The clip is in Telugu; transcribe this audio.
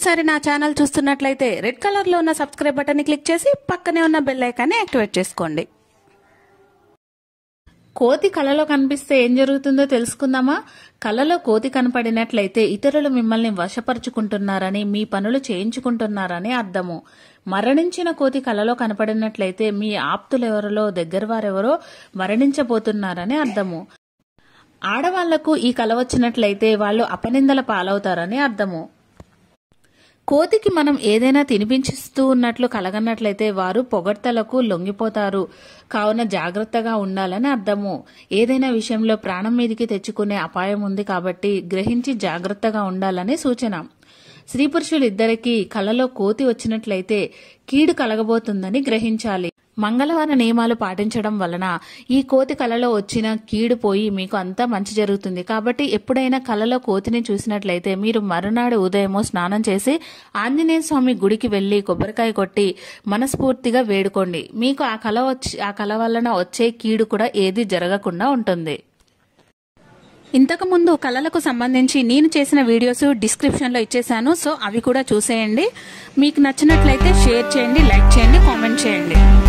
మొదటిసారి నా ఛానల్ చూస్తున్నట్లయితే రెడ్ కలర్ లో ఉన్న సబ్స్క్రైబ్ బటన్ ని క్లిక్ చేసి పక్కనే ఉన్న బెల్ ఐకాన్ని యాక్టివేట్ చేసుకోండి కోతి కలలో కనిపిస్తే ఏం జరుగుతుందో తెలుసుకుందామా కలలో కోతి కనపడినట్లయితే ఇతరులు మిమ్మల్ని వశపరుచుకుంటున్నారని మీ పనులు చేయించుకుంటున్నారని అర్థము మరణించిన కోతి కలలో కనపడినట్లయితే మీ ఆప్తులెవరిలో దగ్గర వారెవరో మరణించబోతున్నారని అర్థము ఆడవాళ్లకు ఈ కల వచ్చినట్లయితే వాళ్ళు అపనిందల పాలవుతారని అర్థము కోతికి మనం ఏదైనా తినిపించిస్తూ ఉన్నట్లు కలగన్నట్లయితే వారు పొగడ్తలకు లొంగిపోతారు కావున జాగ్రత్తగా ఉండాలని అర్థము ఏదైనా విషయంలో ప్రాణం మీదికి తెచ్చుకునే అపాయం ఉంది కాబట్టి గ్రహించి జాగ్రత్తగా ఉండాలని సూచన స్త్రీ పురుషులిద్దరికీ కలలో కోతి వచ్చినట్లయితే కీడు కలగబోతుందని గ్రహించాలి మంగళవార నియమాలు పాటించడం వలన ఈ కోతి కలలో వచ్చిన కీడు పోయి మీకు అంతా మంచి జరుగుతుంది కాబట్టి ఎప్పుడైనా కలలో కోతిని చూసినట్లయితే మీరు మరునాడు ఉదయము స్నానం చేసి ఆంజనేయ స్వామి గుడికి వెళ్లి కొబ్బరికాయ కొట్టి మనస్ఫూర్తిగా వేడుకోండి మీకు ఆ కల వచ్చి ఆ కల వలన వచ్చే కీడు కూడా ఏది జరగకుండా ఉంటుంది ఇంతకు ముందు కళలకు సంబంధించి నేను చేసిన వీడియోస్ డిస్క్రిప్షన్ లో ఇచ్చేసాను సో అవి కూడా చూసేయండి మీకు నచ్చినట్లయితే షేర్ చేయండి లైక్ చేయండి కామెంట్ చేయండి